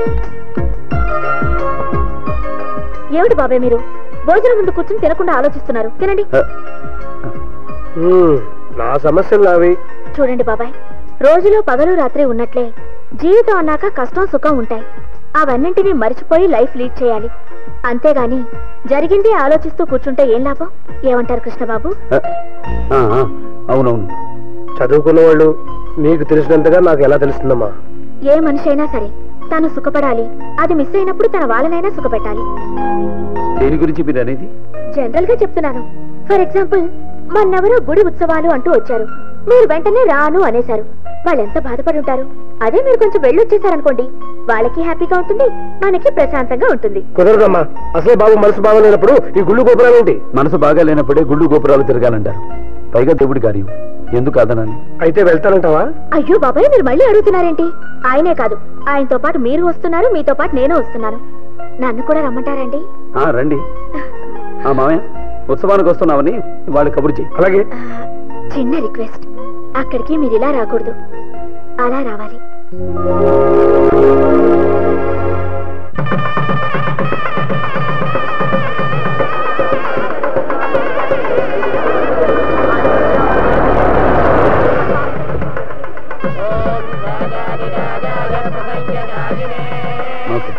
ఏమిటి బాబాయ్ మీరు భోజనం ముందు కూర్చుని తినకుండా ఆలోచిస్తున్నారు తినండి ఉమ్, నా సమస్యలు నావి చూడండి బాబాయ్ రోజులో పగలు రాత్రి ఉన్నట్లే జీవితం అన్నాక కష్టం సుఖం ఉంటాయి అవన్నింటినీ మర్చిపోయి లైఫ్ లీడ్ చేయాలి అంతేగాని జరిగింది ఆలోచిస్తూ కూర్చుంటే ఏం లాభం ఏమంటారు కృష్ణబాబు ఆ, ఆ, అవునవును చదువుకున్న వాళ్ళు మీకు తెలిసినంతగా నాకు ఎలా తెలుస్తుందమ్మా ఏ మనిషి అయినా సరే తను సుఖపడాలి అది మిస్ అయినప్పుడు తన వాళ్ళనైనా సుఖపెట్టాలి దేని గురించి మీరు అనేది జనరల్ గా చెప్తున్నాను ఫర్ ఎగ్జాంపుల్ మొన్నెవరో గుడి ఉత్సవాలు అంటూ వచ్చారు మీరు వెంటనే రాను అనేశారు వాళ్ళు ఎంత బాధపడి ఉంటారు అదే మీరు కొంచెం వెళ్ళొచ్చేసారనుకోండి వాళ్ళకి హ్యాపీగా ఉంటుంది మనకి ప్రశాంతంగా ఉంటుంది కుదరదమ్మా అసలే బాబు మనసు బాగోలేనప్పుడు ఈ గుళ్ళు గోపురాలు ఏంటి మనసు బాగా లేనప్పుడే గుళ్ళు గోపురాలు తిరగాలంటారు పైగా దేవుడి కార్యం ఎందుకు అదనాలి అయితే వెళ్తానంటావా అయ్యో బాబాయ్ మీరు మళ్ళీ అడుగుతున్నారేంటి ఆయనే కాదు ఆయనతో పాటు మీరు వస్తున్నారు మీతో పాటు నేను వస్తున్నాను నన్ను కూడా రమ్మంటారండి ఆ, రండి ఆ మామయ్య ఉత్సవానికి వస్తున్నామని వాళ్ళు కబురు చెయ్యి అలాగే ఆ, చిన్న రిక్వెస్ట్ అక్కడికి మీరు ఇలా రాకూడదు అలా రావాలి ఓకే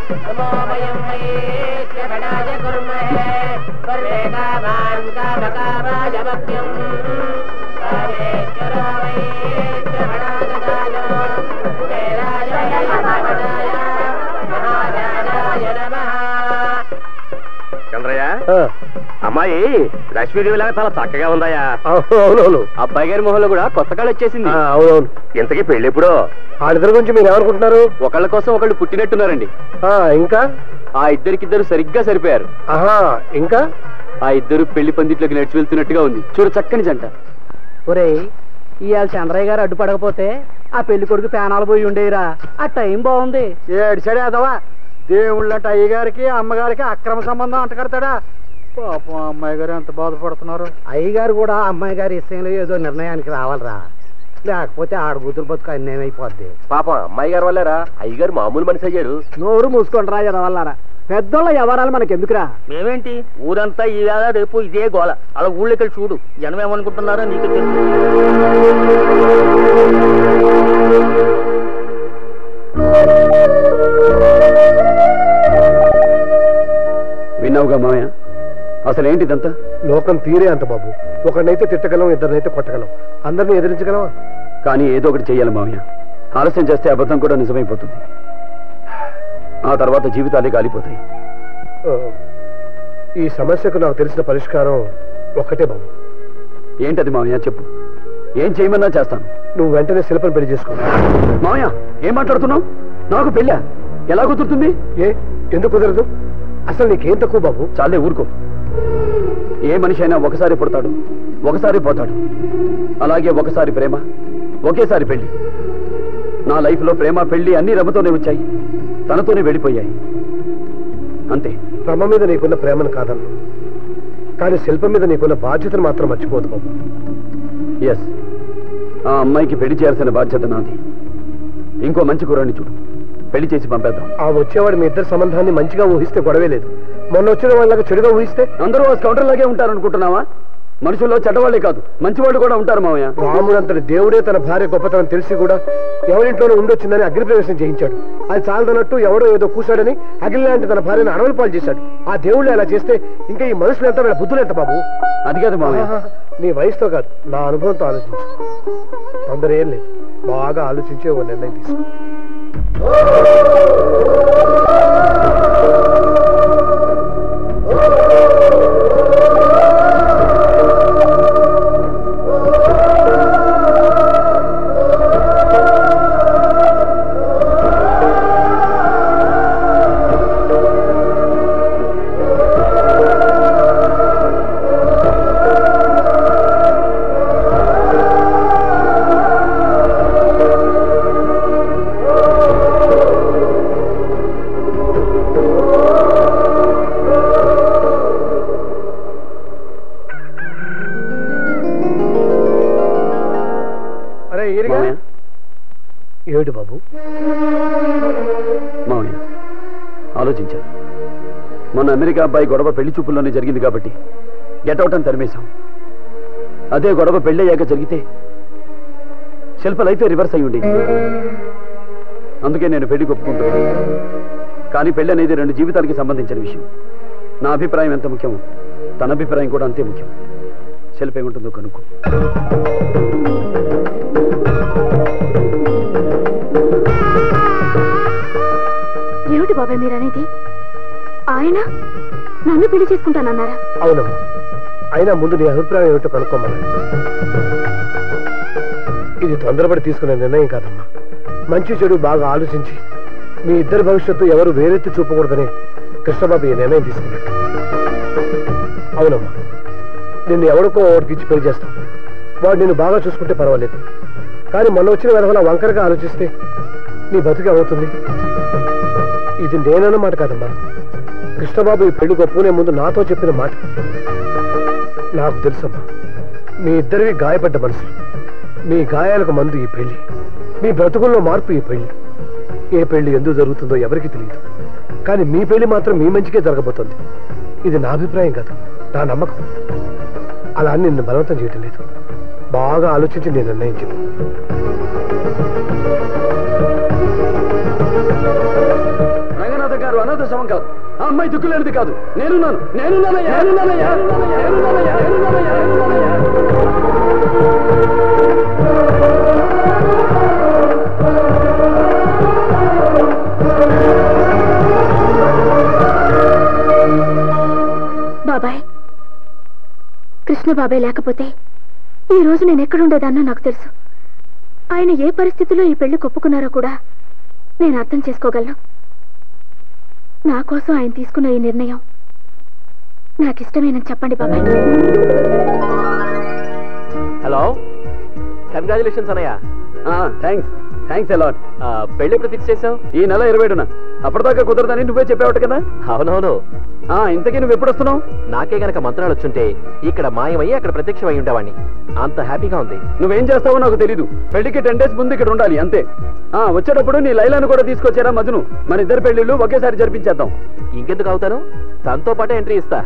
చంద్రయ్య ఆ, అమ్మాయి లక్ష్మీదేవి లాగా చాలా చక్కగా ఉందాయా అవును, అవునవును అబ్బాయి గారి మొహంలో కూడా కొత్త కళ వచ్చేసింది ఆ, అవునవును ఇంతకీ పెళ్లి ఎప్పుడో వాళ్ళిద్దరి గురించి మీరు ఏమనుకుంటున్నారు ఒకళ్ళ కోసం ఒకళ్ళు పుట్టినట్టున్నారండి ఆ, ఇంకా ఆ ఇద్దరికిద్దరు సరిగ్గా సరిపోయారు ఆహా ఇంకా ఆ ఇద్దరు పెళ్లి పందిట్లోకి నడిచి వెళ్తున్నట్టుగా ఉంది చూడు చక్కని జంట ఒరేయ్ ఇవాళ చంద్రయ్య గారు అడ్డుపడకపోతే ఆ పెళ్లి కొడుకు పేనాలు పోయి ఉండేరా ఆ టైం బాగుంది ఏడు సరే అదవా దేవుళ్ళంటే అయ్యగారికి అమ్మగారికి అక్రమ సంబంధం అంటగడతాడా పాపం అమ్మాయి గారు ఎంత బాధపడుతున్నారు అయ్యగారు కూడా అమ్మాయి గారి విషయంలో ఏదో నిర్ణయానికి రావాలిరా లేకపోతే ఆడబూతురు బతుకు అన్యాయం అయిపోద్ది పాపం అమ్మాయి గారు వల్లరా అయ్యగారు మామూలు మనిషి అయ్యాడు నోరు మూసుకొని రా ఎదవల్లారా పెద్దోళ్ళ వ్యవహారాలు మనకెందుకురా మేమేంటి ఊరంతా ఈ వేళ రేపు ఇదే గోల అలా ఊళ్ళోకి వెళ్ళి చూడు జనం ఏమనుకుంటున్నారో నీకు తెలుసు విన్నావుగా మామయ్య అసలు ఏంటిదంతా లోకం తీరే అంత బాబు ఒకరినైతే తిట్టగలం ఇద్దరినైతే కొట్టగలం అందరిని ఎదిరించగలమా కానీ ఏదో ఒకటి చెయ్యాలి మామయ్య ఆలస్యం చేస్తే అబద్ధం కూడా నిజమైపోతుంది ఆ తర్వాత జీవితాలే కాలిపోతాయి ఆ, ఈ సమస్యకు నాకు తెలిసిన పరిష్కారం ఒక్కటే బాబు ఏంటది మామయ్య చెప్పు ఏం చేయమన్నా చేస్తాను నువ్వు వెంటనే శిల్పని పెళ్లి చేసుకో మామయ్య ఏం మాట్లాడుతున్నావు నాకు పెళ్ళా ఎలా కుదురుతుంది ఏ ఎందుకు కుదరదు అసలు నీకేం తక్కువ బాబు చాలే ఊరుకో ఏ మనిషి అయినా ఒకసారి పుడతాడు ఒకసారి పోతాడు అలాగే ఒకసారి ప్రేమ ఒకేసారి పెళ్లి నా లైఫ్లో ప్రేమ పెళ్లి అన్ని రమతోనే వచ్చాయి తనతోనే వెళ్ళిపోయాయి అంతే రమ మీద నీకున్న ప్రేమను కాదన్ను కానీ శిల్పం మీద నీకున్న బాధ్యతను మాత్రం మర్చిపోదు బాబు ఎస్ ఆ అమ్మాయికి పెళ్లి చేయాల్సిన బాధ్యత నాది ఇంకో మంచి కుర్రాన్ని చూడు పెళ్లి చేసి పంపేద్దాం ఆ వచ్చేవాడు మీ ఇద్దరి సంబంధాన్ని మంచిగా ఊహిస్తే గొడవే లేదు మొన్న వచ్చిన వాళ్ళకి చెడుగా ఊహిస్తే అందరూ ఆ స్కౌంటర్ లాగే ఉంటారనుకుంటున్నావా మనుషుల్లో చెడ్డవాళ్ళే కాదు మంచివాళ్ళు కూడా ఉంటారు మామయ్య రాముడంతటి దేవుడే తన భార్య గొప్పతనం తెలిసి కూడా ఎవరింట్లోనూ ఉండొచ్చిందని అగ్నిప్రవేశం చేయించాడు అది చాలదన్నట్టు ఎవడో ఏదో కూశాడని అగ్ని లాంటి తన భార్యను అడవుల పాలు చేశాడు ఆ దేవుళ్ళు అలా చేస్తే ఇంకా ఈ మనుషులు ఎంత వీళ్ళ బుద్ధులు ఎంత బాబు అది కాదు మామయ్య ఆహా, నీ వయసుతో కాదు నా అనుభవంతో ఆలోచించు తొందర ఏం లేదు బాగా ఆలోచించే ఓ నిర్ణయం తీసుకో అరే ఈరిగా మామయ్య ఏడు బాబు మామయ్య ఆలోచించాను మొన్న అమెరికా అబ్బాయి గొడవ పెళ్లి చూపుల్లోనే జరిగింది కాబట్టి గెట్అవుట్ అని తరిమేశాం అదే గొడవ పెళ్ళయ్యాక జరిగితే శిల్ప లైఫే రివర్స్ అయి ఉండేది అందుకే నేను పెళ్లి ఒప్పుకుంటున్నాను కానీ పెళ్లి అనేది రెండు జీవితాలకి సంబంధించిన విషయం నా అభిప్రాయం ఎంత ముఖ్యమో తన అభిప్రాయం కూడా అంతే ముఖ్యం శిల్ప ఏముంటుందో కనుక్కో ఏమిటి బాబాయ్ మీరు అనేది ఆయన నన్ను పెళ్లి చేసుకుంటానన్నారా అవునమ్మా అయినా ముందు నీ అభిప్రాయం ఏమిటో కనుక్కోమన్నా ఇది తొందరపడి తీసుకునే నిర్ణయం కాదమ్మా మంచి చెడు బాగా ఆలోచించి మీ ఇద్దరి భవిష్యత్తు ఎవరు వేరెత్తి చూపకూడదని కృష్ణబాబు ఈ నిర్ణయం తీసుకున్నాడు అవునమ్మా నిన్ను ఎవరికో ఒకటికి ఇచ్చి పెళ్లి చేస్తాం వాడు నిన్ను బాగా చూసుకుంటే పర్వాలేదు కానీ మొన్న వచ్చిన వెధవల వంకరగా ఆలోచిస్తే నీ బతుకు అవుతుంది ఇది నేనన్న మాట కాదమ్మా కృష్ణబాబు ఈ పెళ్లి ఒప్పుకునే ముందు నాతో చెప్పిన మాట నాకు తెలుసమ్మా మీ ఇద్దరివి గాయపడ్డ మనసులు మీ గాయాలకు మందు ఈ పెళ్లి మీ బ్రతుకుల్లో మార్పు ఈ పెళ్లి ఏ పెళ్లి ఎందుకు జరుగుతుందో ఎవరికి తెలియదు కానీ మీ పెళ్లి మాత్రం మీ మంచికే జరగబోతోంది ఇది నా అభిప్రాయం కాదు నా నమ్మకం అలా అని నిన్ను బలవంతం చేయటం లేదు బాగా ఆలోచించి నేను నిర్ణయించింది రంగనాథ గారు అనాథ శవం కాదు ఆ అమ్మాయి దిక్కులేనిది కాదు నేనున్నాను నేనున్నానయ్యా నేనున్నానయ్యా నేనున్నానయ్యా నేనున్నానయ్యా నేనున్నానయ్యా బాబాయ్ కృష్ణ బాబాయ్ లేకపోతే ఈ రోజు నేను ఎక్కడుండేదాన్నో నాకు తెలుసు ఆయన ఏ పరిస్థితిలో ఈ పెళ్లి ఒప్పుకున్నారో కూడా నేను అర్థం చేసుకోగలను నా కోసం ఆయన తీసుకున్న ఈ నిర్ణయం నాకు ఇష్టమేనని చెప్పండి బాబాయ్ హలో కంగ్రాచులేషన్స్ అన్నయ్య థ్యాంక్స్ థ్యాంక్స్ అలాట్ ఆ, పెళ్లి ఎప్పుడు ఫిక్స్ చేసావు ఈ నెల ఇరవై ఏడున అప్పటిదాకా కుదరదని నువ్వే చెప్పావట కదా అవునవును ఆ ఇంతకీ నువ్వు ఎప్పుడు వస్తున్నావు నాకే గనక మంత్రాలు వచ్చుంటే ఇక్కడ మాయమయ్యి అక్కడ ప్రత్యక్షమై ఉండేవాడిని అంత హ్యాపీగా ఉంది నువ్వేం చేస్తావో నాకు తెలీదు పెళ్లికి టెన్ డేస్ ముందు ఇక్కడ ఉండాలి అంతే ఆ వచ్చేటప్పుడు నీ లైలాను కూడా తీసుకొచ్చారా మధును మన ఇద్దరు పెళ్లిళ్ళు ఒకేసారి జరిపించేద్దాం ఇంకెందుకు అవుతాను తనతో పాటే ఎంట్రీ ఇస్తా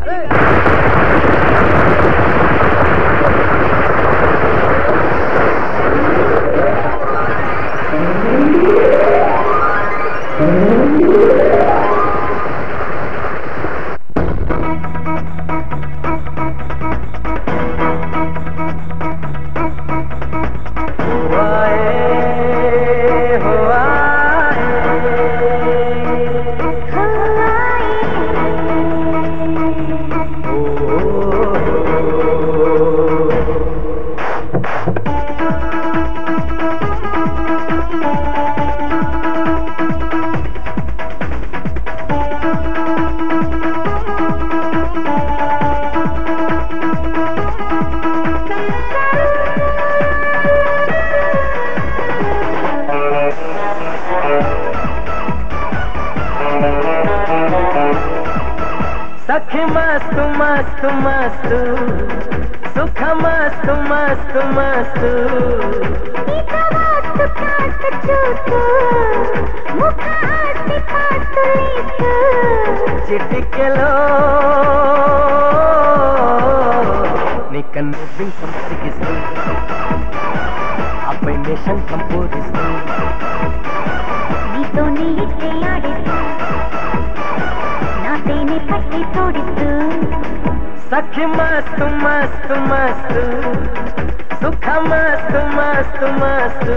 सखी मस्त मस्त मस्त सुख मस्त मस्त मस्त చిటికెలో నీ కన్ను బింకం సిగిస్తూ ఆపై నీ శంఖం పూజిస్తూ నీతో నీ ఇట్టే ఆడిస్తూ నా తేనె పట్టి తోడిస్తూ సఖి మస్తు మస్తు మస్తు సుఖ మస్తు మస్తు మస్తు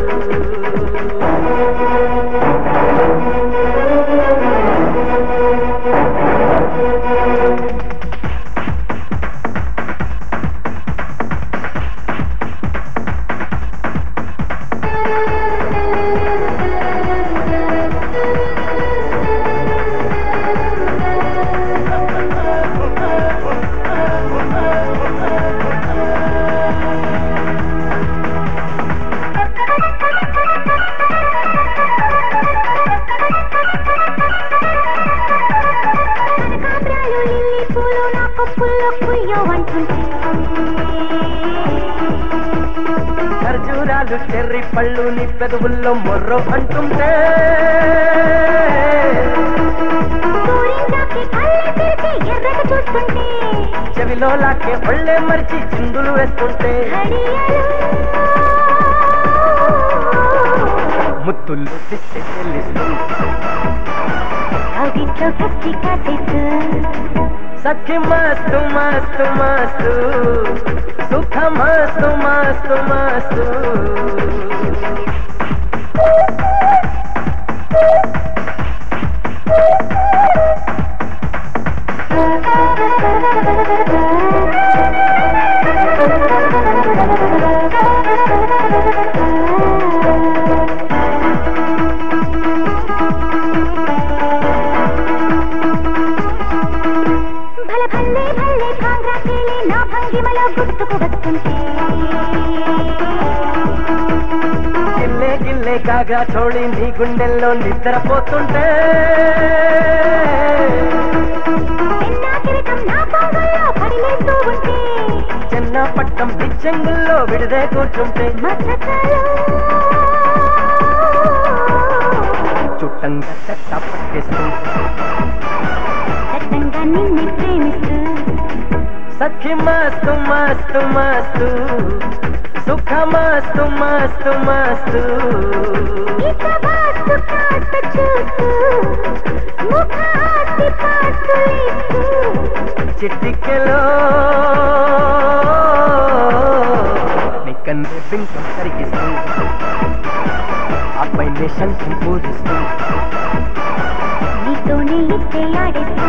కనకాంబరాలు లిల్లీ పూలు నా కొప్పుల్లో కుయ్యో అంటుంటే ఖర్జూరాలు చెర్రి పళ్ళు నీ పెదవుల్లో మొర్రో అంటుంటే చెవిలో లాకే ఒళ్ళే మరిచి చిందులు వేస్తుంటే ముత్తుల్లో తిట్టే చెల్లిస్తుంటే అవిట్లో కత్తి కాసేస్తూ సఖి మస్తు మస్తు మస్తు సుఖ మస్తు మస్తు మస్తు భల భల్లే భల్లే కాంగ్రా కేళి నా భంగిమలో గుర్తుకు వస్తుంటే గిల్లే గిల్లే కాగా చోళి నీ గుండెల్లో నిద్రపోతుంటే నిన్నా కిరీటం నా పాదల్లో పడిలేస్తూ ఉంటే చిన్న పట్టం నిచ్చెంగుల్లో విడిదే కూర్చుంటే మసకలో చుట్టంగా చెట్ట పట్టేస్తుంటే దట్టంగా నిన్నే ప్రేమిస్తూ సఖి మస్తు మస్తు మస్తు సుఖ మస్తు మస్తు మస్తు ఇక వాస్తు కాస్త చూస్తూ ముఖ ఆస్తి పాస్తులిస్తూ చిట్టికెలో నిక్కన్నే పింకం కరిగిస్తూ ఆపై నీ శంఖం పూజిస్తూ నీతోనే ఇట్టే ఆడిస్తూ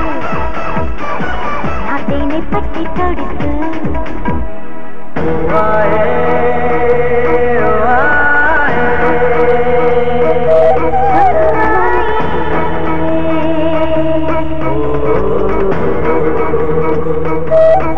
నాతేనే పట్టి తోడిస్తూ ఓ